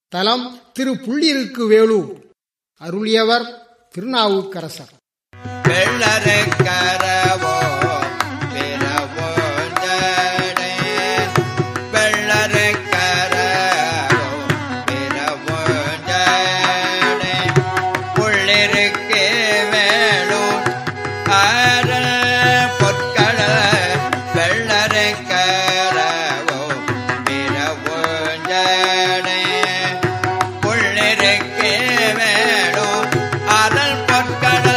தலம் திரு புள்ளிருக்கு வேலூர் அருளியவர் திருநாவுக்கரசர் வெள்ளரைக்கரவோ பிறவோ ஜடை வெள்ளரைக்கரவோ பிறவோ ஜடை புள்ளிருக்கு வேளூர் ஆரல் பொற்கள வெள்ளரைக்கரவோ பிறவோ ஜடை புள்ளிருக்கு வேளூர் அனல் பொற்கள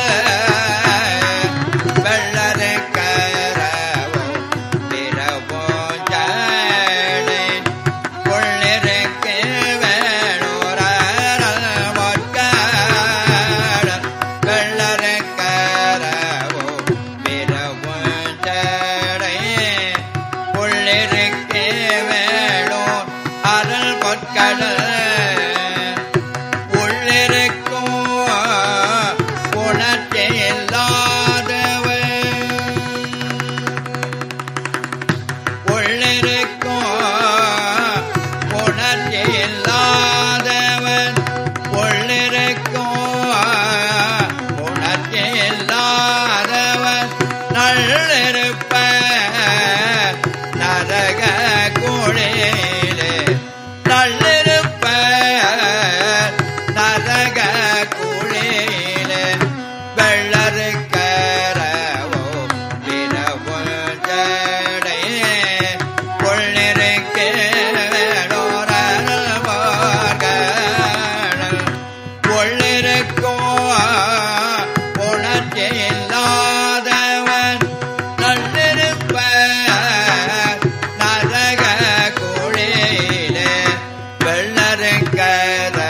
வெள்ளரைக்கரவோ பிறவோ ஜடை புள்ளிருக்கு வேளூர் அனல் பொற்கள வெள்ளரைக்கரவோ பிறவோ ஜடை புள்ளிருக்கு வேளூர் அனல் பொற்கள உள்ளிருக்கும் உணர்ச்சி இல்லாதவன் உள்ளிருக்கும் உணர்ச்சி இல்லாதவன் உள்ளிருக்கும் உணர்ச்சி இல்லாதவன் நல்லிருப்ப நரக குழியிலே நல்லிருப்ப நரக குழியிலே வெள்ளருக்கரவோ விரவோ ஜடை கொள்ளிருக்கே கொள்ளிருக்கோ உணர்ச்சி இல்லாதவன் நல்லிருப்ப நரக குழியிலே வெள்ளருக்கர